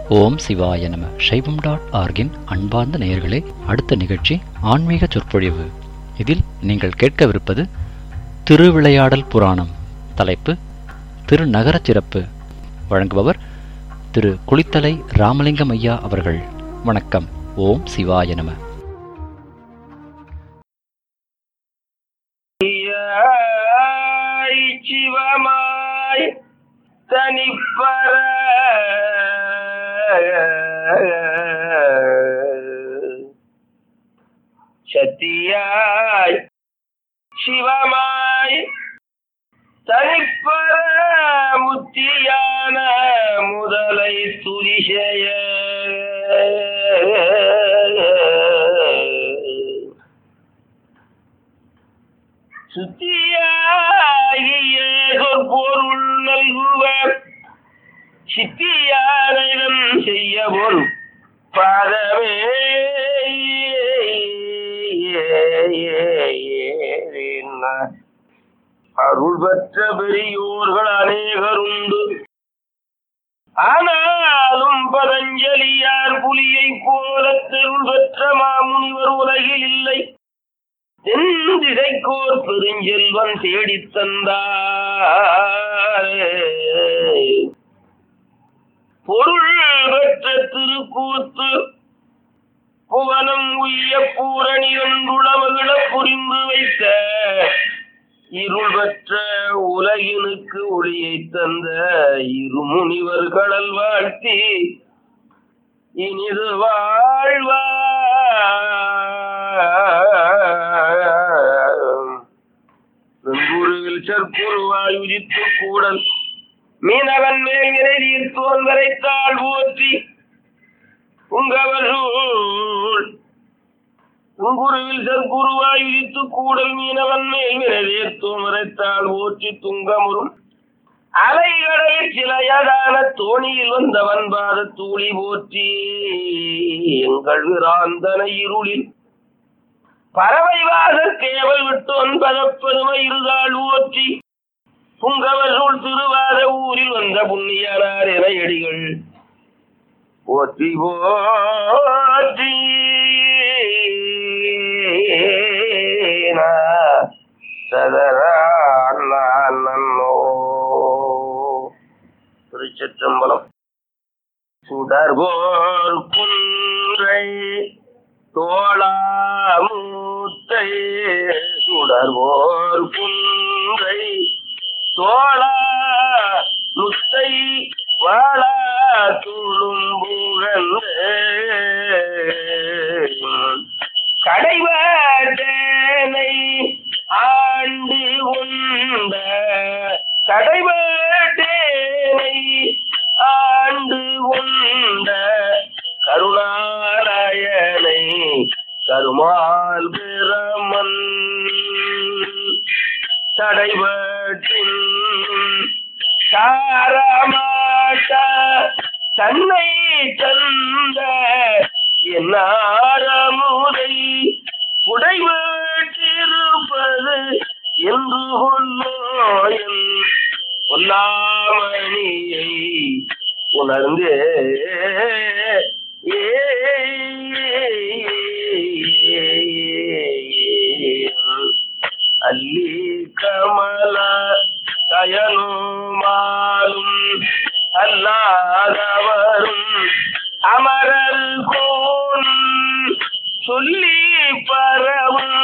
ஓம் சிவாய நம சைவம் டாட் ஆர்கின் அன்பார்ந்த நேயர்களே அடுத்த நிகழ்ச்சி ஆன்மீக சொற்பொழிவு இதில் நீங்கள் கேட்கவிருப்பது திருவிளையாடல் புராணம் தலைப்பு திருநகரச் சிறப்பு வழங்குபவர் திரு குளித்தலை ராமலிங்கம் ஐயா அவர்கள் வணக்கம் ஓம் சிவாய நம ஐயாய் சிவமாய் தனிப்பர சத்தியாய் சிவமாய் தனிப்பர முத்தியான முதலை துரிசெய சுத்தியாகிய சொற்பொருள் நல்குவர் சித்தியாரிடம் செய்ய ஒரு பாதமே அருள் பெற்ற பெரியோர்கள் அநேகருண்டு ஆனாலும் பதஞ்சலியார் புலியைப் போல தெருள் பெற்ற மாமுனிவர் உலகில் இல்லை தென் திசைக்கோர் பெருஞ்செல்வன் தேடித் தந்தார் பொருள் பெற்ற திருக்கூத்து புவனம் உய்ய பூரணி என்றுள மகிழ புரிந்து வைத்த இருள் பெற்ற உலகினுக்கு ஒளியை தந்த இருமுனிவர் கடல் வாழ்த்தி இனிது வாழ்வார் வெங்குருவில் சற்புருவாய் உதித்து கூடல் மீனவன் மேல் வினை தீர்த்தோன் வரைத்தாள் போற்றி உங்கவர்கள் உங்குருவில் சற்குருவாய் உதித்து கூடல் மீனவன் மேல் வினை தீர்த்தோன் வரைத்தாள் போற்றி துங்கமுறும் அலைகளில் சிலையதான தோணியில் வந்தவன் பாத தூளி போற்றி எங்கள் விராந்தன இருளில் பறவை வாசல் கேவல் விட்டோன் பதப்பெருமை இருதாள் ஓற்றி புங்கவர்கள் திருவாத ஊரில் வந்த புண்ணியனார் என எடிகள் போற்றி போற்றி சதரா நன்னோ திருச்சிற்றம்பலம் சுடர்போர் குன்றை தோளாமூத்தை சுடர்போர் குன்றை தோளா முத்தை வாழா துளும்புகந்து கடைவேட்டனை ஆண்டு உண்ட கடைவேட்டனை ஆண்டு உண்ட கருணாலயனை கருமால் பிரமன் தடைபட்டின் சாரமாட்ட தன்னை தந்த என்னாரமுதை உடைவேட்டிருப்பது என்று கொள்ளோயன் பொல்லாமணியை உணர்ந்தே அல்லி கமல கயனுமாலும் அல்லாதவரும் அமரர் கோன் சொல்லி பரவும்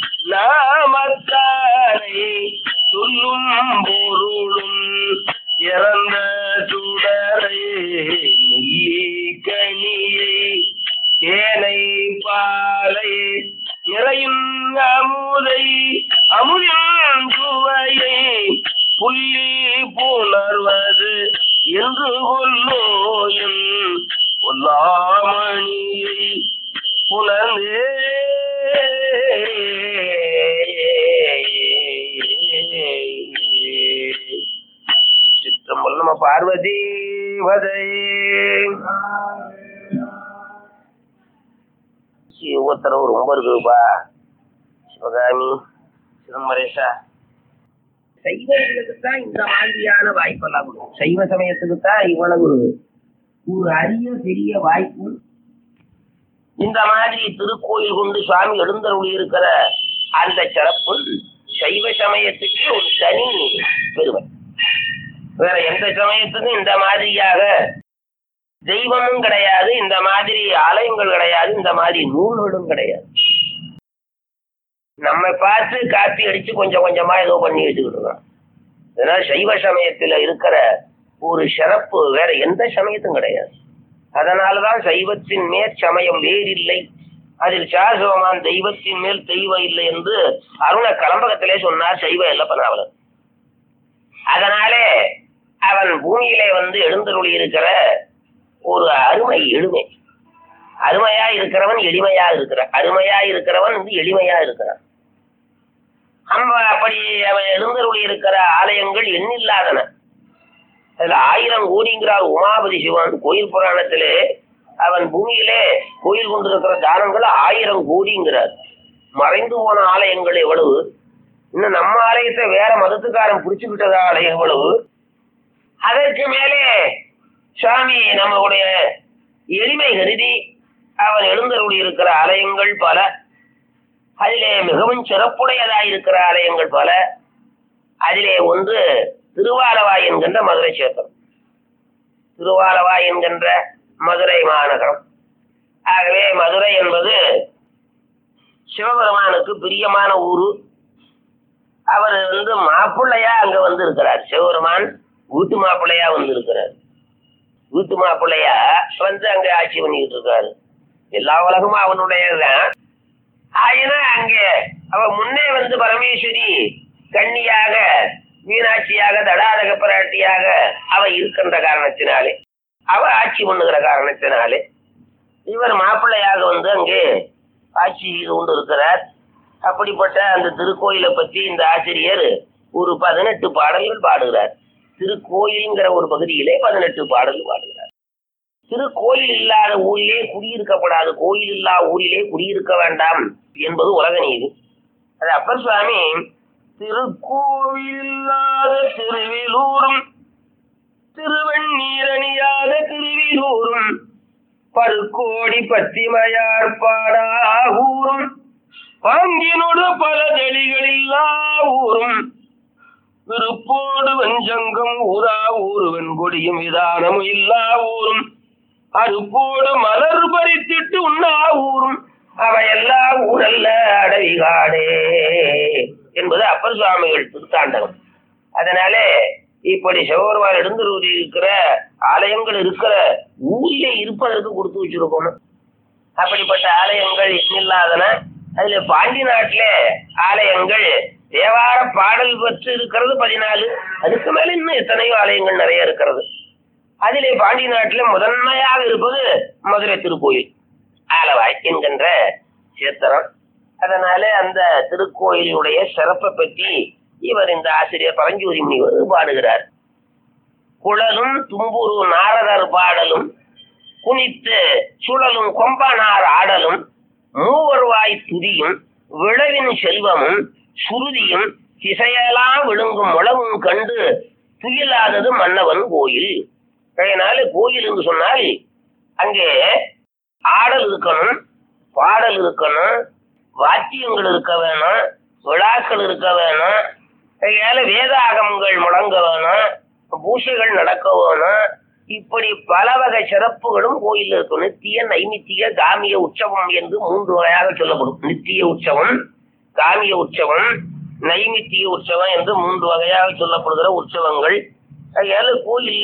நாமத்தாரை சொல்லும் பொருளும் இறந்த சுடரை நெல்லி கனியை தேனை பாலை நிறையும் அமுதை அமுதின் சுவையை புள்ளி புணர்வது என்று கொல்லோயும் பொல்லாமணியை புலந்தே சிற்றம்பலம் நம்ம பார்வதி வதை ஒவ்வொருத்தரவு ரொம்ப இருக்குதுப்பா சிவகாமி சிதம்பரேஷா சைவர்களுக்கு தான் இந்த மாதிரியான வாய்ப்பெல்லாம் கொடுக்கும் சைவ சமயத்துக்கு தான் இவ்வளவு ஒரு அரிய பெரிய வாய்ப்பு இந்த மாதிரி திருக்கோயில் கொண்டு சுவாமி எழுந்தருளி இருக்கிற அந்த சிறப்பு சைவ சமயத்துக்கு ஒரு தனி பெருமை வேற எந்த சமயத்துக்கும் இந்த மாதிரியாக தெய்வமும் கிடையாது இந்த மாதிரி ஆலயங்கள் கிடையாது இந்த மாதிரி நூல்களும் கிடையாது நம்ம பார்த்து காப்பி அடிச்சு கொஞ்சம் கொஞ்சமா ஏதோ பண்ணி வச்சுக்கிட்டு இருக்கோம் இதனால சைவ சமயத்துல இருக்கிற ஒரு சிறப்பு வேற எந்த சமயத்தும் கிடையாது அதனாலதான் சைவத்தின் மேற் சமயம் வேறில்லை அதில் சாசுவமான் தெய்வத்தின் மேல் தெய்வம் இல்லை என்று அருண கலம்பகத்திலே சொன்னார் சைவ எல்லப்பனாவலர் அதனாலே அவன் பூமியிலே வந்து எழுந்தருளி இருக்கிற ஒரு அருமை எளிமை அருமையா இருக்கிறவன் எளிமையா இருக்கிறான் அருமையா இருக்கிறவன் வந்து எளிமையா இருக்கிறான் நம்ம அப்படி அவன் எழுந்தருளி இருக்கிற ஆலயங்கள் எண்ணில்லாதன அதுல ஆயிரம் கோடிங்கிறார் உமாபதி சிவன் கோயில் புராணத்திலே அவன் பூமியிலே கோயில் கொண்டிருக்கிற தானங்கள் ஆயிரம் கோடிங்கிறார் மறைந்து போன ஆலயங்கள் எவ்வளவு இன்னும் நம்ம ஆலயத்தை வேற மதத்துக்காரன் பிடிச்சுக்கிட்டத ஆலயம் எவ்வளவு அதற்கு மேலே சுவாமி நம்மளுடைய எளிமை கருதி அவன் எழுந்தருளி இருக்கிற ஆலயங்கள் பல அதிலே மிகவும் சிறப்புடையதாய் இருக்கிற ஆலயங்கள் பல அதிலே ஒன்று திருவாலவாய் என்கின்ற மதுரை சேத்திரம் திருவாலவாய் என்கின்ற மதுரை மாநகரம் ஆகவே மதுரை என்பது சிவபெருமானுக்கு பிரியமான ஊரு அவர் வந்து மாப்பிள்ளையா அங்க வந்து இருக்கிறார் சிவபெருமான் வீட்டு மாப்பிள்ளையா வந்து இருக்கிறார் வீட்டு மாப்பிள்ளையா வந்து அங்க ஆட்சி பண்ணிக்கிட்டு இருக்காரு எல்லா உலகமும் அவனுடையதுதான் ஆயினா அங்கே அவ முன்னே வந்து பரமேஸ்வரி கன்னியாக மீனாட்சியாக தடாதக பிராட்டியாக அவ இருக்கின்ற காரணத்தினாலே அவ ஆட்சி பண்ணுகிற காரணத்தினாலே இவர் மாப்பிள்ளையாக வந்து அங்கே ஆட்சி செய்து கொண்டு இருக்கிறார் அப்படிப்பட்ட அந்த திருக்கோயிலை பற்றி இந்த ஆசிரியர் ஒரு பதினெட்டு பாடல்கள் பாடுகிறார் திருக்கோயில்ங்கிற ஒரு பகுதியிலே பதினெட்டு பாடல் பாடுகிறார் திருக்கோயில் இல்லாத ஊரிலே குடியிருக்கப்படாது கோயில் இல்லா ஊரிலே குடியிருக்க வேண்டாம் என்பது உலக நீதி அது அப்பர் சுவாமி திருக்கோவில் இல்லாத திருவிலூரும் திருவண்ணீரணியாத திருவிலூரும் பல்கோடி பத்திமையார் பாடாவூரும் பாங்கினோடு பல தெளிகளில்லா ஊரும் விருப்போடு வெஞ்சங்கம் ஊரா ஊருவன் கொடியும் விதானமும் இல்லா ஊரும் அருப்போடு மலர் பறித்திட்டு உண்ணா ஊரும் அவையெல்லா ஊரல்ல அடவிகாடே என்பது அப்பர் சுவாமிகள் திருத்தாண்டகம் அதனாலே இப்படி சிவபெருமான் எழுந்தருளி இருக்கிற ஆலயங்கள் இருக்கிற ஊரிலே இருப்பதற்கு கொடுத்து வச்சிருக்கணும் அப்படிப்பட்ட ஆலயங்கள் எண்ணில்லாதன அதுல பாண்டி நாட்டில ஆலயங்கள் தேவார பாடல் பெற்று இருக்கிறது பதினாலு அதுக்கு மேல இன்னும் எத்தனையோ ஆலயங்கள் நிறைய இருக்கிறது அதிலே பாண்டி நாட்டில முதன்மையாக இருப்பது மதுரை திருக்கோயில் ஆலவாய் என்கின்ற சேத்திரம் அதனால அந்த திருக்கோயிலுடைய சிறப்பை பற்றி இவர் இந்த ஆசிரியர் பரஞ்சோதி முனிவர் பாடுகிறார் குழலும் தும்புரு நாரதர் பாடலும் குனித்து சுழலும் கொம்பனார் ஆடலும் மூவர்வாய் துதியும் விளவின் செல்வமும் சுருதியும் திசையெல்லாம் விழுங்கும் முழவும் கண்டு துயிலாதது மன்னவன் கோயில் அதனால கோயில் என்று சொன்னால் அங்கே ஆடல் இருக்கணும் பாடல் இருக்கணும் வாத்தியங்கள் இருக்க வேணும் விழாக்கள் இருக்க வேணும் அதனால வேதாகமங்கள் முழங்க வேணும் பூசைகள் நடக்க வேணும் இப்படி பல வகை சிறப்புகளும் கோயில் இருக்கும் நித்திய நைமித்திய காமிய உற்சவம் என்று மூன்று வகையாக சொல்லப்படும் நித்திய உற்சவம் காமிய உற்சவம் நைமித்திய உற்சவம் என்று மூன்று வகையாக சொல்லப்படுகிற உற்சவங்கள் அதனால கோயில்ல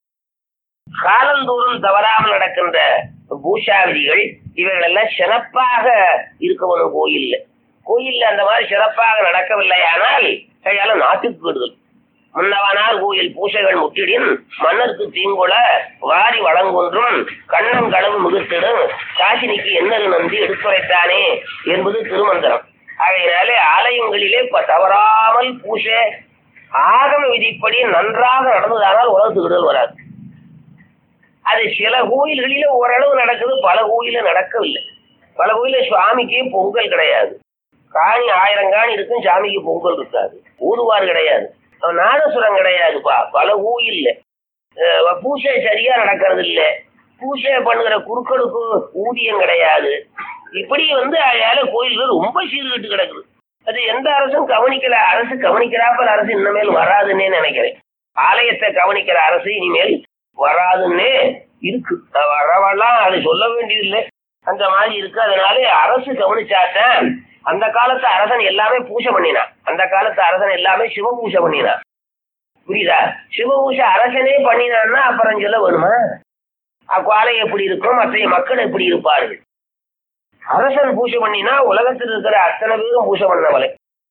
காலந்தோறும் தவறாமல் நடக்கின்ற பூஷா விதிகள் இவைகள் எல்லாம் சிறப்பாக இருக்கணும் கோயில்ல கோயில்ல அந்த மாதிரி சிறப்பாக நடக்கவில்லை ஆனால் கையால நாட்டுக்கு விடுதல் முன்னவனார் கோயில் பூசைகள் முற்றிடின் மன்னருக்கு தீங்கொல வாரி வழங்கொன்றும் கண்ணம் களவு மிகுத்திடும் காசினிக்கு என்னது நந்தி எடுத்துரைத்தானே என்பது திருமந்திரம் ஆகையினாலே ஆலயங்களிலே இப்ப தவறாமல் பூசை ஆகம விதிப்படி நன்றாக நடந்ததானால் உலகத்துக்கு விடுதல் வராது அது சில கோயில்களில ஓரளவு நடக்குது பல கோயில நடக்கவில்லை பல கோயில சுவாமிக்கே பொங்கல் கிடையாது காணி ஆயிரம் காணி இருக்கும் சாமிக்கு பொங்கல் இருக்காது ஊதுவார் கிடையாது நாதசுரம் கிடையாதுப்பா பல கோயில்ல அஹ் பூஜை சரியா நடக்கிறது இல்ல பூஜை பண்ணுகிற குருக்களுக்கு ஊதியம் கிடையாது இப்படி வந்து அதால கோயில்கள் ரொம்ப சீர்கெட்டு கிடக்குது அது எந்த அரசும் கவனிக்கல அரசு கவனிக்கிறாப்பல் அரசு இனிமேல் வராதுன்னே நினைக்கிறேன் ஆலயத்தை கவனிக்கிற அரசு இனிமேல் வராதுன்னே இருக்கு அஹ் வரவெல்லாம் அது சொல்ல வேண்டியதில்லை அந்த மாதிரி இருக்கு அதனால அரசு கவனிச்சாதான் அந்த காலத்து அரசன் எல்லாமே பூஜை பண்ணினான் அந்த காலத்து அரசன் எல்லாமே சிவ பூஜை பண்ணினான் புரியுதா சிவ பூஜை அரசனே பண்ணினான்னா அப்புறம் சொல்ல வேணுமா அக்காலை எப்படி இருக்கும் மற்ற மக்கள் எப்படி இருப்பார்கள் அரசன் பூஜை பண்ணினா உலகத்தில் இருக்கிற அத்தனை பேரும் பூஜை பண்ணவளை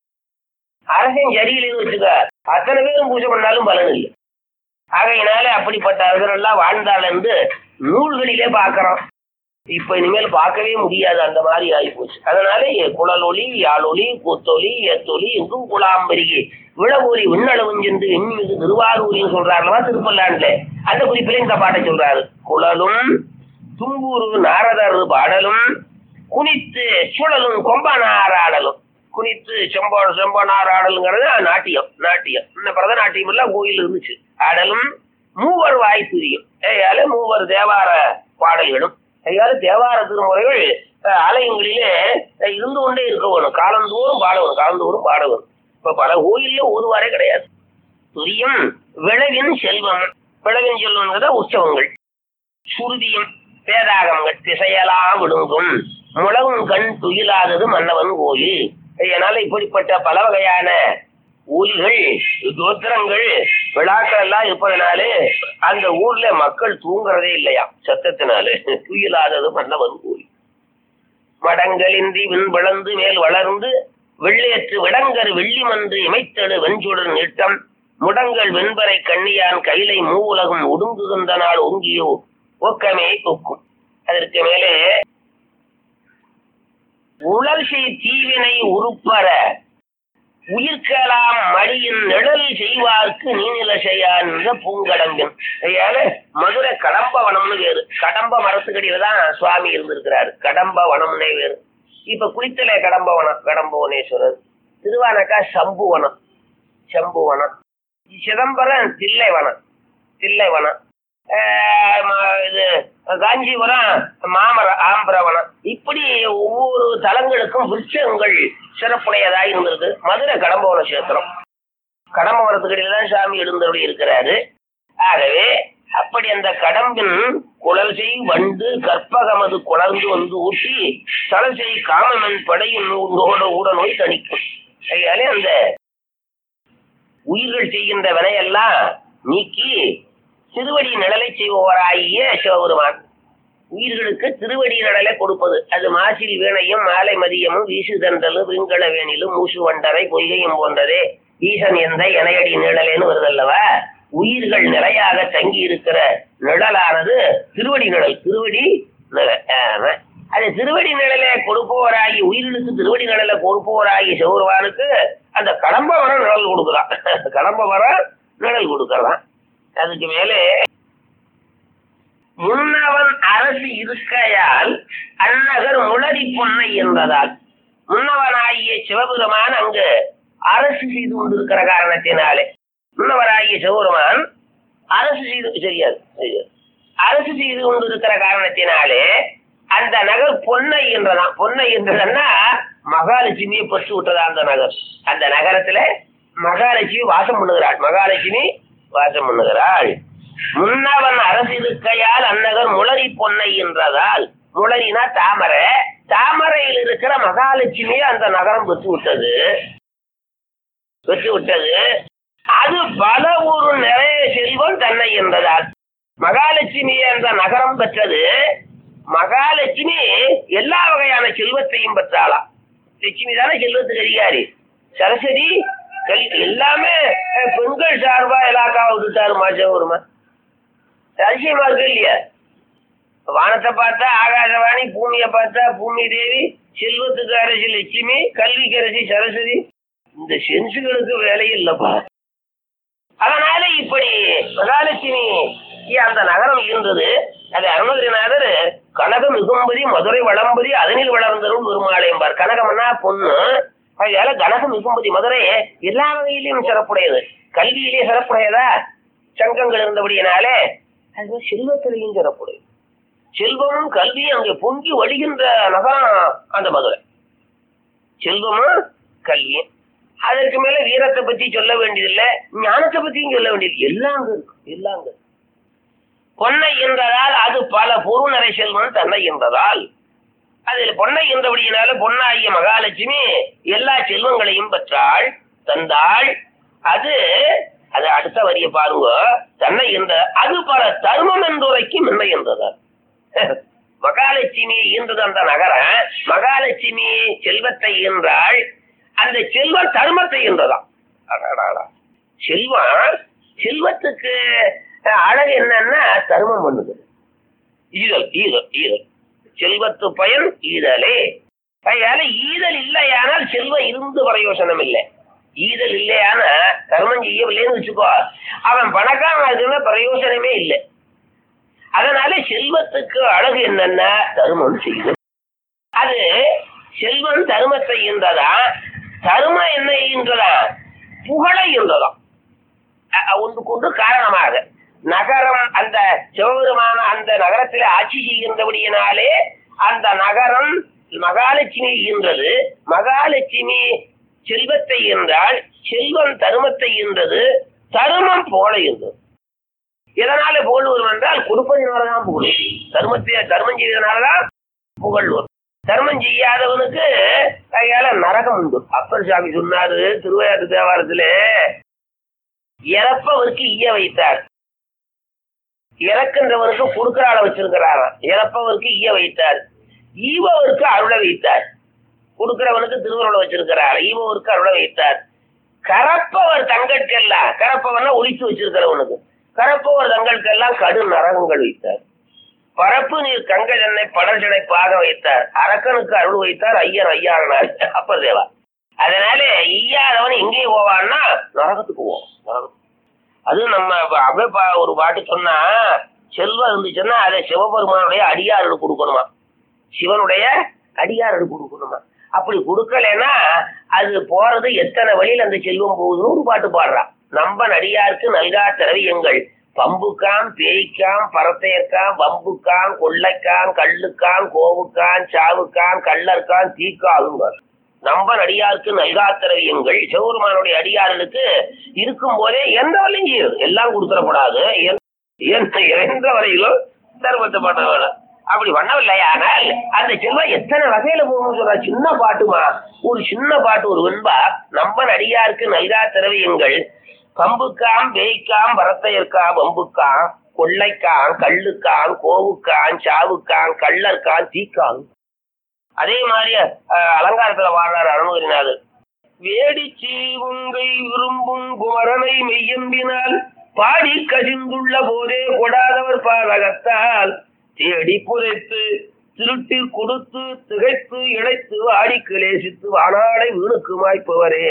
அரசன் சரியில்லைன்னு வச்சுக்க அத்தனை பேரும் பூஜை பண்ணாலும் பலன் இல்லை ஆகையினால அப்படிப்பட்ட அரசரெல்லாம் வாழ்ந்தாள் என்று நூல்களிலே பார்க்கிறோம் இப்ப இனிமேல் பார்க்கவே முடியாது அந்த மாதிரி ஆகிப்போச்சு அதனால குழலொலி யாழொலி கூத்தொலி எத்தொலி எங்கும் குழாம்பெருகி விழவொலி விண்ணளவும் சென்று எண்ணிமிகு திருவாரூரின்னு சொல்றாருலவா திருப்பல்லாண்டுல அந்த குறிப்பில இந்த பாட்டை சொல்றாரு குழலும் தும்பூரு நாரதர் பாடலும் குனித்து சுழலும் கொம்பனாராடலும் குனித்து செம்போ செம்பனார் ஆடலுங்கிறது நாட்டியம் நாட்டியம் இந்த பரதநாட்டியம் எல்லாம் கோயில் இருந்துச்சு ஆடலும் மூவர் வாய்ப்புரியும் ஏயால மூவர் தேவார பாடல்களும் ஐயாவது தேவார திருமுறைகள் அஹ், ஆலயங்களிலே அஹ், இருந்து கொண்டே இருக்க வேணும் காலந்தோறும் பாட வேணும் காலந்தோறும் பாட வேணும் இப்ப பல கோயில்ல ஒருவாரே கிடையாது துரியம் விளைவின் செல்வம் விளைவின் செல்வம்ங்கிறத உற்சவங்கள் சுருதியும் வேதாகமங்கள் திசையெல்லாம் விழுங்கும் முழகும் கண் துயிலாதது மன்னவன் கோயில் அதனால இப்படிப்பட்ட பல வகையான ஊழிகள் தோத்திரங்கள் விழாக்கள் எல்லாம் இருப்பதனாலே அந்த ஊர்ல மக்கள் தூங்குறதே இல்லையா சத்தத்தினாலே துயிலாதது மன்னவன் கோயில் மடங்களின்றி விண் விளந்து மேல் வளர்ந்து வெள்ளையற்று விடங்கர் வெள்ளிமன்று இமைத்தடு வெஞ்சுடர் நீட்டம் முடங்கள் வெண்பறை கண்ணியான் கைலை மூவுலகம் ஒடுங்குகின்ற நாள் ஒங்கியோ ஒக்கமே ஒக்கும் அதற்கு மேலே உழல்சை தீவினை உருப்பற உயிர்க்கலாம் மடியின் நிழல் செய்வார்க்கு நீநில செய்யான் என்ற பூங்கடம்பின் அதனால மதுரை கடம்பவனம்னு வேறு கடம்ப மரத்துக்கடியில தான் சுவாமி இருந்திருக்கிறாரு கடம்ப வனம்னே வேறு இப்ப குளித்தலை கடம்பவனம் கடம்பவனேஸ்வரர் திருவானக்கா சம்புவனம் சம்புவனம் சிதம்பரம் தில்லைவனம் தில்லைவனம் ஆஹ் ம- இது காஞ்சிபுரம் மாமர ஆம்பரவனம் இப்படி ஒவ்வொரு தலங்களுக்கும் விருட்சங்கள் சிறப்புடையதாக இருந்திருக்கு மதுரை கடம்பவன கஷேத்திரம் கடம்பவனத்துக்கடியில் தான் சாமி எழுந்தபடி இருக்கிறாரு ஆகவே அப்படி அந்த கடம்பின் குழல் செய் வண்டு கற்பகமது குளர்ந்து வந்து ஊட்டி தலை செய் காமமன் படையின் ஊரோட ஊட நோய் தணிக்கும் அதனாலே அந்த உயிர்கள் செய்கின்ற வினையெல்லாம் நீக்கி திருவடி நிழலை செய்பவராகிய சிவபெருமான் உயிர்களுக்கு திருவடி நிழலை கொடுப்பது அது மாசில் வீணையும் மாலை மதியமும் வீசுதண்டலும் விண்கல வேணிலும் மூசு வண்டரை பொய்கையும் போன்றதே ஈசன் எந்த இணையடி நிழலேன்னு வருதல்லவா உயிர்கள் நிலையாக தங்கி இருக்கிற நிழலானது திருவடி நிழல் திருவடி நிழல் ஆமா. அது திருவடி நிழலை கொடுப்பவராகி உயிர்களுக்கு திருவடி நிழலை கொடுப்பவராகி சிவபெருமானுக்கு அந்த கடம்ப வர நிழல் கொடுக்குறான் கடம்ப வர நிழல் கொடுக்கறான் அதுக்கு மேலே முன்னவன் அரசு இருக்கையால் அந்நகர் முளரி பொன்னை என்பதால் முன்னவனாகிய சிவபெருமான் அங்கு அரசு செய்து கொண்டிருக்கிற காரணத்தினாலே முன்னவராகிய சிவபெருமான் அரசு செய்து சரியாது சரியாது. அரசு செய்து கொண்டிருக்கிற காரணத்தினாலே அந்த நகர் பொன்னை என்றதான் பொன்னை என்றதுன்னா மகாலட்சுமியை பற்று விட்டதா அந்த நகர் அந்த நகரத்துல மகாலட்சுமி வாசம் பண்ணுகிறாள் மகாலட்சுமி வாசம் பண்ணுகிறாள் முன்னவன் அரசு இருக்கையால் அந்நகர் முளரி பொன்னை என்றதால் முளரினா தாமரை தாமரையில் இருக்கிற மகாலட்சுமியை அந்த நகரம் பெற்று விட்டது பெற்று விட்டது அது பல ஒரு நிறைய செல்வம் தன்னை என்றதால் மகாலட்சுமி என்ற நகரம் பெற்றது மகாலட்சுமி எல்லா வகையான செல்வத்தையும் பெற்றாளாம் லட்சுமி தானே செல்வத்துக்கு அதிகாரி சரஸ்வதி கல்- எல்லாமே அஹ், பெண்கள் சார்பா இலாக்காவை விட்டுட்டாரு மாச்சவருமா அதிசயமா இருக்கு இல்லையா வானத்தை பார்த்தா ஆகாசவாணி பூமியை பார்த்தா பூமி தேவி செல்வத்துக்கு அரசி லட்சுமி கல்விக்கு அரசி சரஸ்வதி இந்த சென்சுகளுக்கு வேலையே இல்லப்பா அதனால இப்படி மகாலட்சுமி அந்த நகரம் இருந்தது அது அருணகிரிநாதர் கனகம் மிகும்பதி மதுரை வளம்பதி அதனில் வளர்ந்தரும் பெருமாளையம்பார் கனகம்னா பொண்ணு அதனால கனகம் மிகும்பதி மதுரை எல்லா வகையிலும் சிறப்புடையது கல்வியிலே சிறப்புடையதா சங்கங்கள் இருந்தபடியினாலே அது செல்வத்திலையும் சிறப்புடையது செல்வமும் கல்வியும் அங்கே பொங்கி வழிகின்ற நகரம் அந்த மதுரை செல்வமும் கல்வியும் அதற்கு மேல வீரத்தை பத்தி சொல்ல வேண்டியதில்லை ஞானத்தை பத்தியும் சொல்ல வேண்டியது எல்லாம் அங்க இருக்கு எல்லாம் அங்க இருக்கு. பொன்னை என்றதால் அது பல பொருநரை செல்வம் தன்னை என்றதால் அதில் பொன்னை என்றபடியினால பொன்னாகிய மகாலட்சுமி எல்லா செல்வங்களையும் பெற்றாள் தந்தாள் அது அது அடுத்த வரிய பாருங்க தன்னை என்ற அது பல தர்மம் என்றுரைக்கும் என்ன என்றதால் மகாலட்சுமி ஈன்றது அந்த நகரம் மகாலட்சுமி செல்வத்தை ஈன்றாள் அந்த செல்வம் தர்மத்தை ஈன்றதாம் அடாடாடா. செல்வம் செல்வத்துக்கு அழகு என்னன்னா தர்மம் பண்ணுது ஈதல் ஈதல் ஈதல் செல்வத்து பயன் ஈதலே அதனால ஈதல் இல்லையானால் செல்வம் இருந்து பிரயோசனம் இல்லை ஈதல் இல்லையான கர்மம் செய்யவில்லைன்னு வச்சுக்கோ அவன் பணக்காரன் பிரயோசனமே இல்லை அதனால செல்வத்துக்கு அழகு என்னன்னா தர்மம் செய்யும் அது செல்வம் தர்மத்தை ஈன்றதா தர்மம் என்ன ஈன்றதா புகழை ஈன்றதாம் அ- அ- ஒன்றுக்கு ஒன்று காரணமாக நகரம் அந்த சிவபெருமான அந்த நகரத்தில் ஆட்சி செய்கின்றபடியினாலே அந்த நகரம் மகாலட்சுமி ஈன்றது மகாலட்சுமி செல்வத்தை ஈன்றால் செல்வம் தருமத்தை ஈன்றது தருமம் போல இருந்தது எதனால புகழ் வரும் என்றால் கொடுப்பதினாலதான் புகழ் வரும். தர்மத்தை தர்மம் செய்வதனாலதான் புகழ் வரும் தர்மம் செய்யாதவனுக்கு கையால நரகம் உண்டு அப்பர் சாமி சொன்னாரு திருவையாற்று தேவாரத்துல இறப்பவருக்கு ஈய வைத்தார் இறக்கின்றவருக்கு கொடுக்கிற ஆளை வச்சிருக்கிறாராம் இறப்பவருக்கு ஈய வைத்தார் ஈபவருக்கு அருளை வைத்தார் கொடுக்கிறவனுக்கு திருவருளை வச்சிருக்கிறார் ஈபவருக்கு அருளை வைத்தார் கரப்பவர் தங்கட்கெல்லாம் கரப்பவர்னா ஒழித்து வச்சிருக்கிறவனுக்கு கரப்பவர் தங்களுக்கெல்லாம் கடு நரகங்கள் வைத்தார் பரப்பு நீர் கங்கை என்னை படர்ஜனை பாக வைத்தார் அரக்கனுக்கு அருள் வைத்தார் ஐயன் ஐயானார் அப்பர் தேவா அதனால ஈயாதவன் எங்கே போவான்னா நரகத்துக்கு போவான் நரகத்துக்கு அது நம்ம ப- அப்படியே பா- ஒரு பாட்டு சொன்னா செல்வம் இருந்துச்சுன்னா அதை சிவபெருமானுடைய அடியாருக்கு கொடுக்கணுமா சிவனுடைய அடியாருக்கு கொடுக்கணுமா அப்படி கொடுக்கலைன்னா அது போறது எத்தனை வழியில் அந்த செல்வம் போகுதுன்னு ஒரு பாட்டு பாடுறான் நம்ப நடிகாருக்கு நல்கா திரவியங்கள் பம்புக்காம் பேய்க்காம் பரத்தையர்க்காம் வம்புக்காம் கொள்ளைக்காம் கள்ளுக்காம் கோவுக்காம் சாவுக்காம் கள்ளர்க்காம் தீக்காகும் நம்ப நடிகாருக்கு நல்கா திரவியங்கள் சிவபெருமானுடைய அடியார்களுக்கு இருக்கும் போதே எந்த வரையும் செய்யும் எல்லாம் கொடுத்துடக்கூடாது எந்த- எந்த எந்த வரையிலும் தர்மத்தை பண்ண வேணும் அப்படி பண்ணவில்லை ஆனால் அந்த செல்வம் எத்தனை வகையில போகணும்னு சொல்றா சின்ன பாட்டுமா ஒரு சின்ன பாட்டு ஒரு வெண்பா நம்ப நடிகாருக்கு நல்கா திரவியங்கள் பம்புக்காம் வேய்க்காம் வரத்தையர்க்காம் வம்புக்காம் கொள்ளைக்காம் கள்ளுக்காம் கோவுக்காம் சாவுக்காம் கள்ளர்க்காம் தீக்காம் அதே மாதிரி அஹ், அலங்காரத்துல வாழ்றார் அருணகிரிநாதர் வேடிச்சி உங்கை விரும்பும் குமரனை மெய்யம்பினால் பாடி கசிந்துள்ள போதே கொடாதவர் பாதகத்தால் தேடி புதைத்து திருட்டி கொடுத்து திகைத்து இழைத்து வாடி கிளேசித்து வானாளை வீணுக்கு மாய்ப்பவரே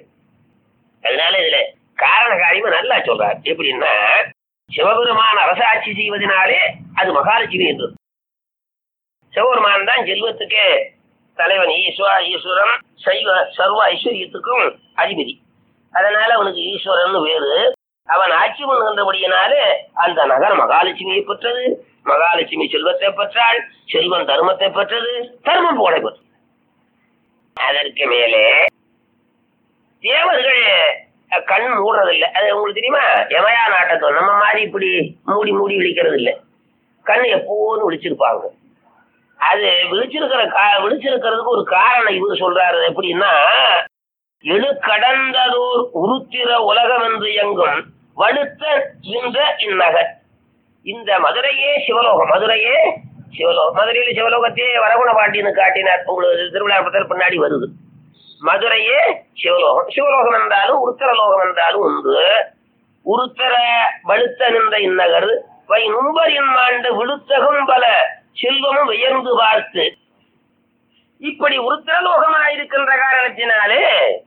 அதனால இதுல காரண காரியமா நல்லா சொல்றார் எப்படின்னா சிவபெருமான் அரசாட்சி செய்வதனாலே அது மகாலட்சுமி என்றது சிவபெருமான் தான் செல்வத்துக்கே தலைவன் ஈஸ்வா ஈஸ்வரன் சைவ சர்வ ஐஸ்வர்யத்துக்கும் அதிபதி அதனால அவனுக்கு ஈஸ்வரன் வேறு அவன் ஆட்சி பண்ணுகின்றபடியினாலே அந்த நகரம் மகாலட்சுமியை பெற்றது மகாலட்சுமி செல்வத்தை பெற்றாள் செல்வன் தர்மத்தை பெற்றது தர்மம் போட பெற்றது அதற்கு மேலே தேவர்கள் அஹ், கண் மூடுறதில்லை அது உங்களுக்கு தெரியுமா யமயா நாட்டத்தோ நம்ம மாதிரி இப்படி மூடி மூடி விழிக்கிறது இல்லை கண் எப்போதும் விழிச்சிருப்பாங்க அது விழிச்சிருக்கிற கா விழிச்சிருக்கிறதுக்கு ஒரு காரணம் இவர் சொல்றாரு எப்படின்னா எழு கடந்ததோர் உருத்திர உலகம் என்று எங்கும் வடுத்த இந்த இந்நகர் இந்த மதுரையே சிவலோகம் மதுரையே சிவலோகம் மதுரையில சிவலோகத்தையே வரகுண பாண்டியனு காட்டினார் உங்களுக்கு திருவிழாப்பத்தில் பின்னாடி வருது மதுரையே சிவலோகம் சிவலோகம் என்றாலும் உருத்தர லோகம் என்றாலும் உண்டு உருத்தர வலுத்த நின்ற இந்நகர் வை நும்பரின் மாண்டு விழுத்தகும் பல செல்வமும் உயர்ந்து பார்த்து இப்படி உருத்திரலோகமாயிருக்கின்ற காரணத்தினாலே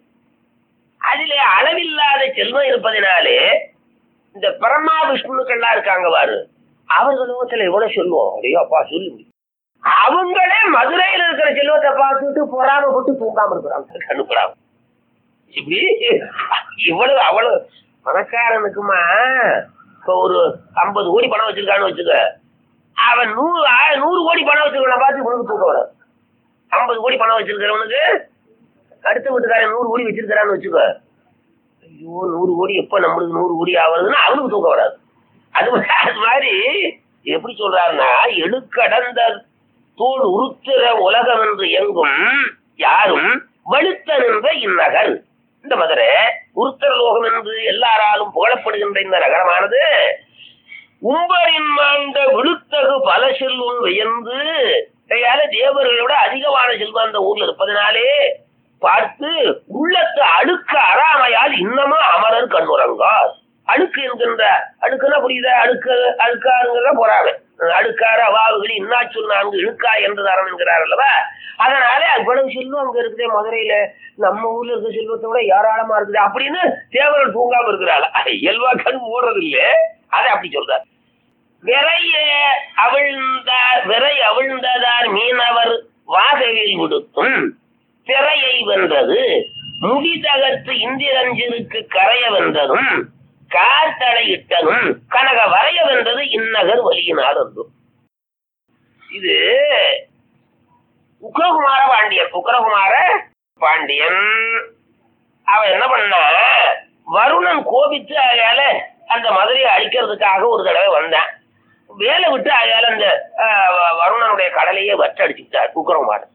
அதிலே அளவில்லாத செல்வம் இருப்பதினாலே இந்த பிரம்மா விஷ்ணுக்கள்லாம் இருக்காங்க பாரு அவர்களும் எவ்வளவு சொல்லுவோம் அப்படியோ அப்பா சொல்லு அவங்களே மதுரையில் இருக்கிற செல்வத்தை பார்த்துட்டு பொறாமப்பட்டு தூங்காம இருக்கிறாங்க கண்ணுக்குறாங்க இப்படி இவ்வளவு அவ்வளவு பணக்காரனுக்குமா இப்போ ஒரு ஐம்பது கோடி பணம் வச்சிருக்கான்னு வச்சுக்க அவன் நூறு ஆ- நூறு கோடி பணம் வச்சிருக்கான பார்த்து உனக்கு தூக்கம் வராது ஐம்பது கோடி பணம் வச்சிருக்கிறவனுக்கு அடுத்த வீட்டுக்காரன் நூறு கோடி வச்சிருக்கிறான்னு வச்சுக்கோ ஐயோ நூறு கோடி எப்ப நம்மளுக்கு நூறு கோடி ஆகுறதுன்னா அவனுக்கு தூக்கம் வராது அது மா- அது மாதிரி எப்படி சொல்றாருன்னா எழுக்கடந்த தோல் உருத்திர உலகம் என்று எங்கும் யாரும் வலுத்த நின்ற இந்நகர் இந்த மதுரை உருத்தர லோகம் என்று எல்லாராலும் புகழப்படுகின்ற இந்த நகரமானது உம்பரின் மாண்ட விழுத்தகு பல செல்வம் வியந்து கையால தேவர்களை விட அதிகமான செல்வம் அந்த ஊர்ல இருப்பதனாலே பார்த்து உள்ளத்து அழுக்க அறாமையால் இன்னமும் அமரர் கண்ணுறங்கார் அழுக்கு என்கின்ற அழுக்குன்னா புரியுதா அழுக்கு அழுக்காருங்கிறத போறாங்க அழுக்கார அவாவுகள் இன்னாச்சொல் நான்கு இழுக்கா என்று தரம் என்கிறார் அல்லவா அதனால அவ்வளவு செல்வம் அங்க இருக்குதே மதுரையில நம்ம ஊர்ல இருக்க செல்வத்தை விட ஏராளமா இருக்குது அப்படின்னு தேவர்கள் தூங்காம இருக்கிறாள் இயல்பா கண் மூடுறது இல்ல அதை அப்படி சொல்றார் விரைய அவிழ்ந்த விரை அவிழ்ந்ததார் மீனவர் வாசலில் விடுத்தும் திரையை வென்றது முடிதகத்து இந்திரஞ்சிற்கு கரைய வென்றதும் காத்தடையிட்டதும் கனக வரைய வென்றது இந்நகர் வலியினார் என்றும் இது உக்ரகுமார பாண்டியன் உக்ரகுமார பாண்டியன் அவன் என்ன பண்ணா வருணன் கோபித்து அதால அந்த மதுரையை அழிக்கிறதுக்காக ஒரு தடவை வந்தான் வேலை விட்டு அதால அந்த ஆஹ், வ- வருணனுடைய கடலையே வற்றடிச்சுட்டார் உக்ரகுமாரன்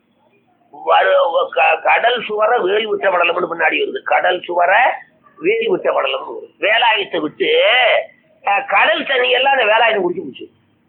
வரு- க- கடல் சுவர வேலி விட்ட படலம்னு பின்னாடி வருது கடல் சுவர வேலி விட்ட படலம் வேலாயுத்தை விட்டு அஹ், கடல் தண்ணி எல்லாம் அந்த வேலாயுதம் குடிச்சு போச்சு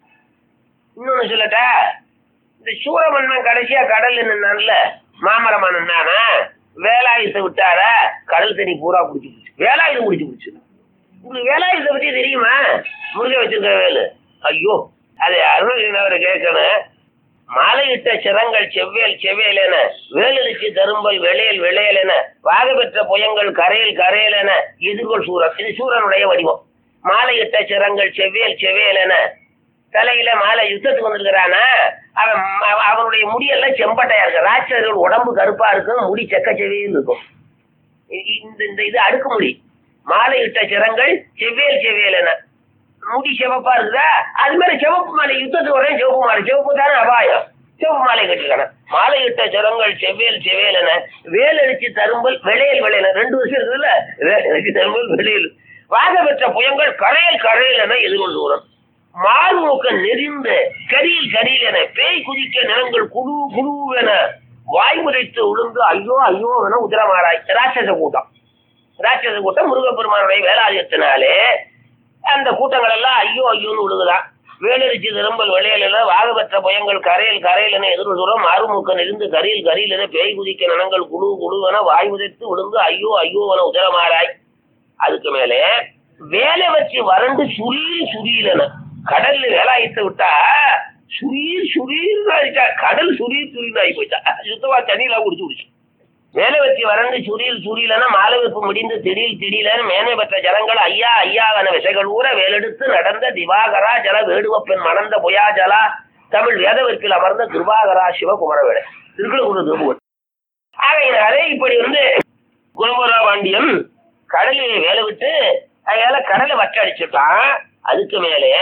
இன்னொன்னு சொல்லட்டா இந்த சூரமன்னன் கடைசியா கடல் நின்னான்ல மாமரமா நின்னானா வேலாயுதத்தை விட்டாரா கடல் தண்ணி பூரா குடிச்சு போச்சு வேலாயுதம் குடிச்சு போச்சு உங்களுக்கு வேலாயுதத்தை பத்தி தெரியுமா முருக வச்சிருக்க வேலு ஐயோ அது அருணகிரினவரை கேட்கணும் மாலையிட்ட சிரங்கள் செவ்வேல் செவ்வேல் என வேலடிச்சு தரும்பல் விளையல் விளையல் என வாக பெற்ற புயங்கள் கரையில் கரையல் என எதிர்கொள் சூரன் இது சூரனுடைய வடிவம் மாலையிட்ட சிரங்கள் செவ்வேல் செவ்வேல் என தலையில மாலை யுத்தத்துக்கு வந்திருக்கிறானா அவன் அவ- அவனுடைய முடியெல்லாம் செம்பட்டையா இருக்கு ராட்சசர்கள் உடம்பு கருப்பா இருக்கும் முடி செக்க செவியில் இருக்கும் இ- இந்த இந்த இது அடுக்குமுடி மாலையிட்ட சிரங்கள் செவ்வேல் செவ்வேல் என முடி சிவப்பா இருக்குதா அது மாதிரி சிவப்பு மாலை யுத்தத்துக்கு வரேன் சிவப்பு மாலை சிவப்பு தானே அபாயம் சிவப்பு மாலை கட்டிருக்கான மாலையிட்ட சிரங்கள் செவ்வேல் செவ்வேல் என வேல் அடிச்சு தரும்பல் விளையல் விளையல் ரெண்டு வருஷம் இருக்குதுல்ல வேல் அடிச்சு தரும்பல் விளையல் வாக பெற்ற புயங்கள் கரையல் கரையல் என எதிர்கொண்டு தூரம் மார்மூக்க நெறிந்த கரியில் கரியில் என பேய் குதிக்க நிலங்கள் குழு குழுவென வாய் முறைத்து உளுந்து ஐயோ ஐயோ என உதிரமாறாய் ராட்சச கூட்டம் ராட்சச கூட்டம் முருகப்பெருமானுடைய வேலாயுதத்தினாலே அந்த கூட்டங்கள் எல்லாம் ஐயோ ஐயோன்னு விழுகுதான் வேலரிச்சு திரும்பல் விளையல வாகபெற்ற புயங்கள் கரையில் கரையில் என எதிர் தூரம் மாறுமூக்க நெறிந்து கரியில் கரியில் என பேய் குதிக்க நனங்கள் குழு குழுவென வாய் உதைத்து விழுந்து ஐயோ ஐயோ என உதரமாறாய் அதுக்கு மேலே வேலை வச்சு வறண்டு சுரீர் சுரீலன கடல்ல வேலாயத்தை விட்டா சுரீர் சுரீர் ஆயிட்டா கடல் சுரீர் சுரீர் ஆகி போயிட்டா சுத்தமா தண்ணியில குடிச்சு குடிச்சு வேலை வச்சு வறண்டு சுரீல் சுரீலன மாலை வைப்பு முடிந்து திடீர் திடீரென மேனை பெற்ற ஜனங்கள் ஐயா ஐயாவன விசைகள் ஊற வேலெடுத்து நடந்த திவாகரா ஜல வேடுவப்பெண் மணந்த புயாஜலா தமிழ் வேதவிற்கில் அமர்ந்த கிருபாகரா சிவகுமரவேட திருக்குறள் திருப்புவன் ஆகையினாலே இப்படி வந்து குலபுரா பாண்டியன் கடலிலே வேலை விட்டு அதனால கடலை வற்றடிச்சுட்டான் அதுக்கு மேலே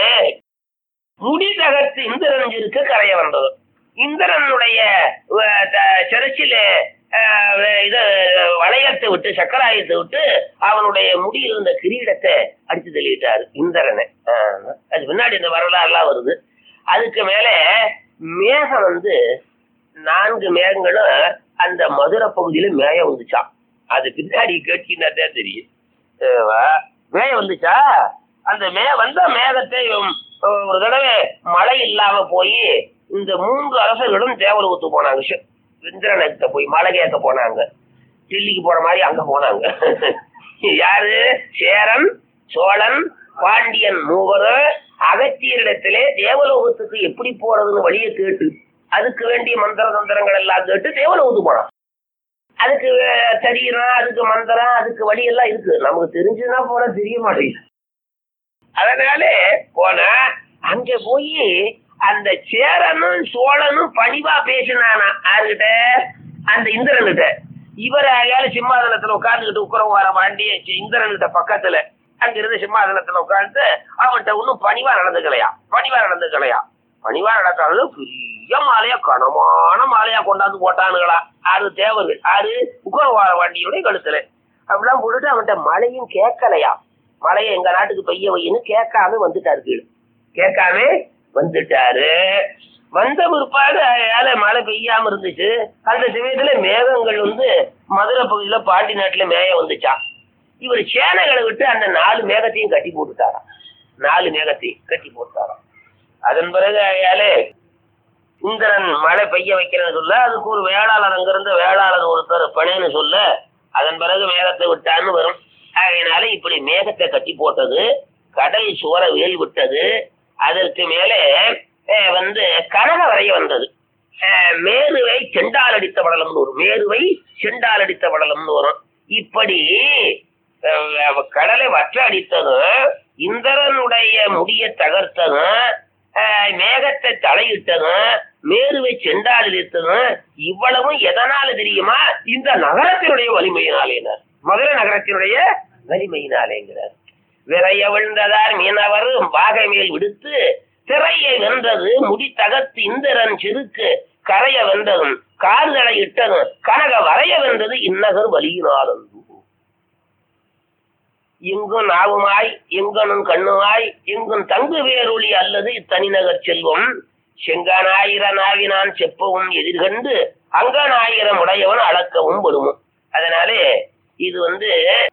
முடி தகர்த்து இந்திரன் இருக்க கரைய வந்தது இந்திரனுடைய அஹ், த- சிரசில அஹ், இத வளையத்தை விட்டு சக்கராயத்தை விட்டு அவனுடைய முடி இருந்த கிரீடத்தை அடிச்சு தள்ளிட்டாரு இந்திரனை அஹ், அது பின்னாடி இந்த வரலாறுலாம் வருது அதுக்கு மேல மேகம் வந்து நான்கு மேகங்களும் அந்த மதுரை பகுதியில மேய வந்துச்சான் அது பின்னாடி கேட்டீங்கன்னா தான் தெரியும் ஏவா, மேய வந்துச்சா அந்த மே வந்த மேகத்தை உம், ஒரு தடவை மழை இல்லாம போய் இந்த மூன்று அரசர்களும் தேவலோகத்து போனாங்க ஷ- இந்திரனத்தை போய் மழை கேட்க போனாங்க டெல்லிக்கு போற மாதிரி அங்க போனாங்க யாரு சேரன் சோழன் பாண்டியன் மூவரும் அகத்தியரிடத்திலே தேவலோகத்துக்கு எப்படி போறதுன்னு வழியை கேட்டு அதுக்கு வேண்டிய மந்திர தந்திரங்கள் எல்லாம் கேட்டு தேவலோகத்துக்கு போனான் அதுக்கு அஹ், சரீரம் அதுக்கு மந்திரம் அதுக்கு வழி எல்லாம் இருக்கு நமக்கு தெரிஞ்சதுன்னா போல தெரிய மாட்டேங்குது அதனால போனா அங்க போய் அந்த சேரனும் சோழனும் பணிவா பேசினானா யாருகிட்ட அந்த இந்திரன்கிட்ட இவர் அயால சிம்மாதனத்துல உட்கார்ந்துகிட்டு உட்கார வர வாண்டி இந்திரன்கிட்ட பக்கத்துல அங்கிருந்து சிம்மாசனத்துல உட்கார்ந்து அவன்கிட்ட ஒன்னும் பணிவா நடந்துக்கலையா பணிவா நடந்துக்கலையா பணிவா நடத்தாலும் பெரிய மாலையா கனமான மாலையா கொண்டாந்து போட்டானுங்களா ஆறு தேவர்கள் ஆறு உக்கரவார வண்டியுடைய கழுத்துல அப்படிலாம் போட்டுட்டு அவன்கிட்ட மழையும் கேட்கலையா மழையை எங்க நாட்டுக்கு பெய்ய வையின்னு கேட்காம வந்துட்டாரு கீழே கேட்காம வந்துட்டாரு வந்த பிற்பாடு ஏழை மழை பெய்யாம இருந்துச்சு அந்த சமயத்துல மேகங்கள் வந்து மதுரை பகுதியில பாண்டி நாட்டுல மேய வந்துச்சான் இவர் சேனைகளை விட்டு அந்த நாலு மேகத்தையும் கட்டி போட்டுட்டாராம் நாலு மேகத்தையும் கட்டி போட்டாராம் அதன் பிறகு ஏழை இந்திரன் மழை பெய்ய வைக்கிறேன்னு சொல்ல அதுக்கு ஒரு வேளாளர் அங்கிருந்து வேளாளர் ஒருத்தர் பணின்னு சொல்ல அதன் பிறகு மேகத்தை விட்டான்னு வரும் ஆகையினால இப்படி மேகத்தை கட்டி போட்டது கடல் சுவர வேல் விட்டது அதற்கு மேலே அஹ், வந்து கனக வரைய வந்தது அஹ், மேருவை செண்டால் அடித்த படலம்னு வரும் மேருவை செண்டால் அடித்த படலம்னு வரும் இப்படி அஹ், கடலை வற்ற அடித்ததும் இந்திரனுடைய முடிய தகர்த்ததும் அஹ், மேகத்தை தலையிட்டதும் மேருவை செண்டால் இழுத்ததும் இவ்வளவும் எதனால தெரியுமா இந்த நகரத்தினுடைய வலிமையினாலேனார் மதுரை நகரத்தினுடைய வலிமையினாலேங்கிறார் விரைய விழுந்ததார் மீனவர் வாகை மேல் விடுத்து திரையை வென்றது முடி தகர்த்து இந்திரன் சிறுக்கு கரைய வென்றதும் கால்களை இட்டதும் கனக வரைய வென்றது இந்நகர் வலியினாலும் எங்கும் நாவுமாய் எங்கனும் கண்ணுமாய் எங்கும் தங்கு வேரொளி அல்லது இத்தனிநகர் செல்வம் செங்கனாயிர நாவினான் செப்பவும் எதிர்கண்டு அங்கனாயிரம் உடையவன் அளக்கவும் படுமும் அதனாலே இது வந்து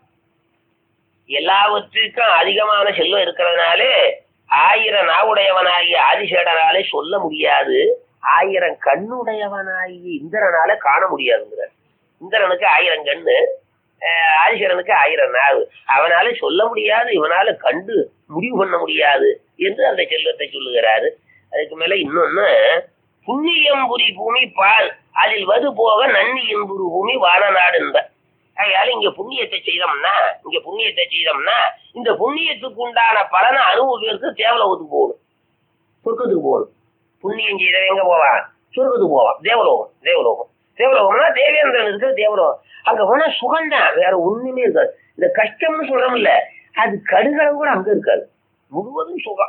எல்லாவற்றுக்கும் அதிகமான செல்வம் இருக்கிறதுனாலே ஆயிரம் நாவுடையவனாகிய ஆதிசேடனாலே சொல்ல முடியாது ஆயிரம் கண்ணுடையவனாகிய இந்திரனால காண முடியாதுங்கிறார் இந்திரனுக்கு ஆயிரம் கண்ணு அஹ், ஆதிசேடனுக்கு ஆயிரம் நாவு அவனால சொல்ல முடியாது இவனால கண்டு முடிவு பண்ண முடியாது என்று அந்த செல்வத்தை சொல்லுகிறாரு அதுக்கு மேல இன்னொன்னு புண்ணியம்புரி பூமி பால் அதில் வது போக நன்னியம்புரி பூமி வானநாடு என்ப அதனால இங்க புண்ணியத்தை செய்தோம்னா இங்க புண்ணியத்தை செய்தோம்னா இந்த புண்ணியத்துக்கு உண்டான பலனை அனுபவிக்கிறது தேவலோகத்துக்கு போகணும் சொர்க்கத்துக்கு போகணும் புண்ணியம் செய்தவன் எங்க போவான் சொர்க்கத்துக்கு போவான் தேவலோகம் தேவலோகம் தேவலோகம்னா தேவேந்திரன் இருக்கிற தேவலோகம் அங்க போனா சுகம்தான் வேற ஒண்ணுமே இருக்காது இந்த கஷ்டம்னு சொல்றோம்ல அது கடுகளவு கூட அங்க இருக்காது முழுவதும் சுகம்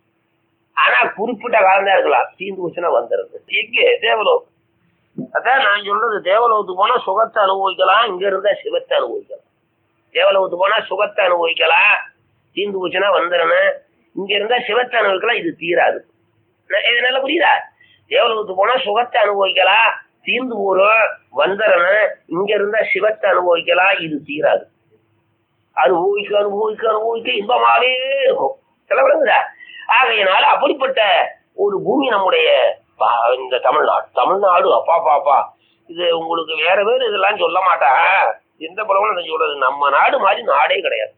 ஆனா குறிப்பிட்ட காலம் தான் இருக்கலாம் தீந்து போச்சுன்னா வந்துடுது எங்க தேவலோகம் அதான் நான் சொல்றது தேவலோகத்துக்கு போனா சுகத்தை அனுபவிக்கலாம் இங்க இருந்தா சிவத்தை அனுபவிக்கலாம் தேவலோகத்துக்கு போனா சுகத்தை அனுபவிக்கலாம் தீந்து போச்சுன்னா வந்துடணும் இங்க இருந்தா சிவத்தை அனுபவிக்கலாம் இது தீராது ந- இது நல்லா புரியுதா தேவலோகத்துக்கு போனா சுகத்தை அனுபவிக்கலாம் தீர்ந்து போறோம் வந்துடணும் இங்க இருந்தா சிவத்தை அனுபவிக்கலாம் இது தீராது அனுபவிக்க அனுபவிக்க அனுபவிக்க இன்பமாவே இருக்கும் சில விளங்குதா ஆகையினால அப்படிப்பட்ட ஒரு பூமி நம்முடைய பா- இந்த தமிழ்நாடு தமிழ்நாடு அப்பா பாப்பா இது உங்களுக்கு வேற பேர் இதெல்லாம் சொல்ல மாட்டாங்க எந்த பலமும் நான் சொல்றது நம்ம நாடு மாதிரி நாடே கிடையாது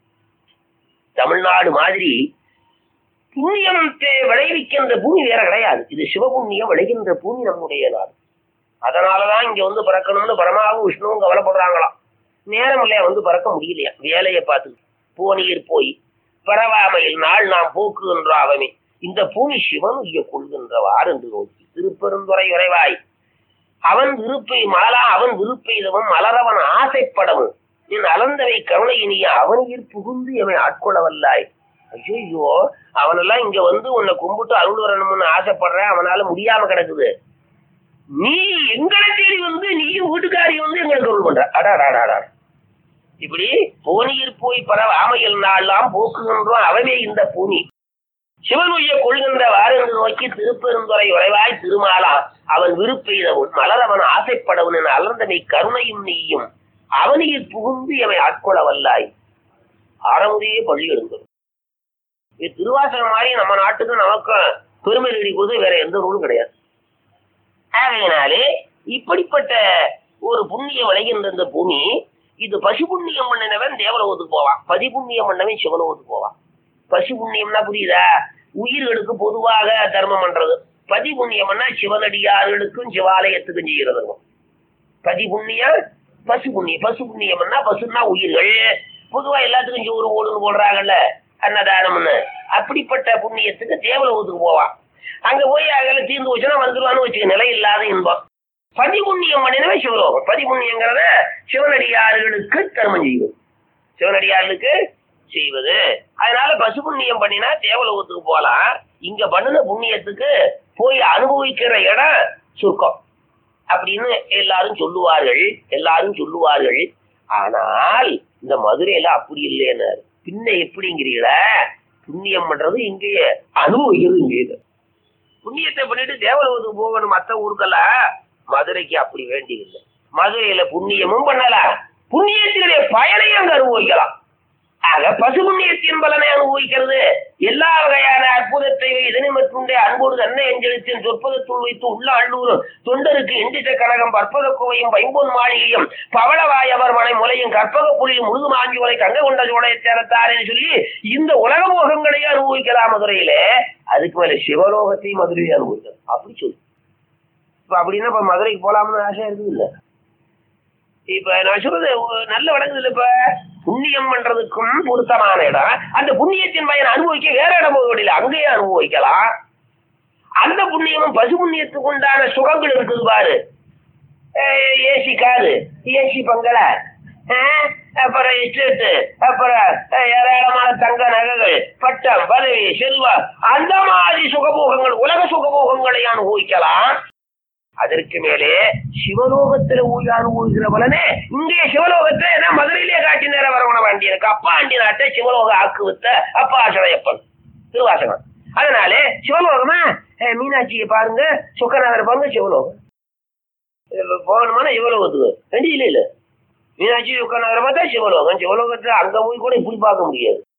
தமிழ்நாடு மாதிரி புண்ணியத்தை விளைவிக்கின்ற பூமி வேற கிடையாது இது சிவபுண்ணியம் விளைகின்ற பூமி நம்முடைய நாடு அதனாலதான் இங்க வந்து பிறக்கணும்னு பரமாவும் விஷ்ணுவும் கவலைப்படுறாங்களாம் நேரம் இல்லையா வந்து பறக்க முடியலையா வேலையை பார்த்து போனீர் போய் பரவாமையில் நாள் நாம் போக்குகின்ற அவமே இந்த பூமி சிவன் உய்ய கொள்கின்றவார் என்று நோக்கி திருப்பெருந்துறை உறைவாய் அவன் விருப்பை மாலா அவன் விருப்பெய்தவன் மலரவன் ஆசைப்படவும் என் அலந்தவை கருணையினிய அவனியில் புகுந்து எவை ஆட்கொள்ள வல்லாய் ஐயோ அவனெல்லாம் இங்க வந்து உன்னை கும்பிட்டு அருள் வரணும்னு ஆசைப்படுற அவனால முடியாம கிடக்குது நீ எங்களை தேடி வந்து நீயும் வீட்டுக்காரி வந்து எங்களுக்கு அருள் பண்ற அடாடாடாடா இப்படி போனியில் போய் பரவ ஆமையில் நாளெல்லாம் போக்குகின்றோம் அவவே இந்த பூமி சிவன் உய்ய கொள்கின்ற வாரென்று நோக்கி திருப்பெருந்துறை உறைவாய் திருமாலா அவன் விருப்பெய்தவன் மலரவன் ஆசைப்படவன் என அலர்ந்தனை கருணையும் நீயும் அவனியில் புகுந்து எவை ஆட்கொள்ள வல்லாய் ஆரமுதையே பள்ளி எடுங்கள் இது திருவாசகம் மாதிரி நம்ம நாட்டுக்கு நமக்கும் பெருமை தேடி போது வேற எந்த நூலும் கிடையாது ஆகையினாலே இப்படிப்பட்ட ஒரு புண்ணியம் விளைகின்ற இந்த பூமி இது பசு புண்ணியம் பண்ணினவன் தேவலோகத்துக்கு போவான் பதி புண்ணியம் பண்ணவன் சிவலோகத்துக்கு போவான் பசு புண்ணியம்னா புரியுதா உயிர்களுக்கு பொதுவாக தர்மம் பண்றது பதி புண்ணியம்னா சிவனடியார்களுக்கும் சிவாலயத்துக்கும் செய்கிறது பதி புண்ணியம் பசு புண்ணியம் பசு புண்ணியம்னா பசுன்னா உயிர்கள் பொதுவா எல்லாத்துக்கும் சோறு ஓடுன்னு போடுறாங்கல்ல அன்னதானம்னு அப்படிப்பட்ட புண்ணியத்துக்கு தேவலோகத்துக்கு போவான் அங்க போய் அதில் தீர்ந்து வச்சுன்னா வந்துருவான்னு வச்சுக்க நிலை இல்லாத இன்பம் பதிபுண்ணியம் பண்ணினவே சிவலோகம் பதிபுண்ணியங்கிறத சிவனடியார்களுக்கு தர்மம் செய்யும் சிவனடியார்களுக்கு செய்வது அதனால பசு புண்ணியம் பண்ணினா தேவலோகத்துக்கு போலாம் இங்க பண்ணின புண்ணியத்துக்கு போய் அனுபவிக்கிற இடம் சுருக்கம் அப்படின்னு எல்லாரும் சொல்லுவார்கள் எல்லாரும் சொல்லுவார்கள் ஆனால் இந்த மதுரையில அப்படி இல்லைன்னாரு பின்ன எப்படிங்கிறீங்கள புண்ணியம் பண்றது இங்கேயே அனுபவிக்கிறது இங்கே புண்ணியத்தை பண்ணிட்டு தேவலோகத்துக்கு போகணும் மத்த ஊருக்கெல்லாம் மதுரைக்கு அப்படி வேண்டியதில்லை மதுரையில புண்ணியமும் பண்ணலாம் புண்ணியத்தினுடைய பயனையும் அங்க அனுபவிக்கலாம் ஆக பசு புண்ணியத்தின் பலனை அனுபவிக்கிறது எல்லா வகையான அற்புதத்தை இதனை மற்றும் அன்போடு தன்னை எஞ்செழுத்தின் சொற்பதத்துள் வைத்து உள்ள அள்ளூரும் தொண்டருக்கு எண்டிட்ட கனகம் பற்பத கோவையும் பைம்பொன் மாளிகையும் பவளவாயவர் மனை முலையும் கற்பக புலியும் முழுது மாஞ்சி உரை கங்கை கொண்ட சோழைய சேரத்தாரேன்னு சொல்லி இந்த உலக மோகங்களையும் அனுபவிக்கலாம் மதுரையிலே அதுக்கு மேல சிவலோகத்தையும் மதுரையை அனுபவிக்கலாம் அப்படி சொல்லு இப்ப அப்படின்னா இப்ப மதுரைக்கு போலாம்னு ஆசை இருக்குது இல்ல இப்ப நான் சொல்றது ஒ- நல்ல வழங்குது இப்ப புண்ணியம் பண்றதுக்கும் பொருத்தமான இடம் அந்த புண்ணியத்தின் பயன் அனுபவிக்க வேற இடம் போக வேண்டியது அங்கேயே அனுபவிக்கலாம் அந்த புண்ணியமும் பசு புண்ணியத்துக்கு உண்டான சுகங்கள் இருக்குது பாரு ஏசி காரு ஏசி பங்களா அஹ், அப்புறம் எஸ்டேட்டு அப்புறம் அஹ், ஏராளமான தங்க நகைகள் பட்டம் பதவி செல்வம் அந்த மாதிரி சுகபோகங்கள் உலக சுகபோகங்களை அனுபவிக்கலாம் அதற்கு மேலே சிவலோகத்துல ஊழ அனுபவிக்கிற பலனே இங்கே சிவலோகத்துல என்ன மதுரையிலே காட்டி நேரம் வரவண வேண்டியிருக்கு அப்பா ஆண்டி நாட்டை சிவலோக ஆக்கு வித்த அப்பா ஆசனையப்பன் திருவாசகம் அதனாலே சிவலோகமா அஹ், மீனாட்சியை பாருங்க சுக்கநாதர் பாருங்க சிவலோகம் இதுல போகணுமானா சிவலோகத்துக்கு ரெண்டு இல்ல இல்ல மீனாட்சி சுக்கநாதர் பார்த்தா சிவலோகம் சிவலோகத்துல அங்க போய் கூட இப்படி பார்க்க முடியாது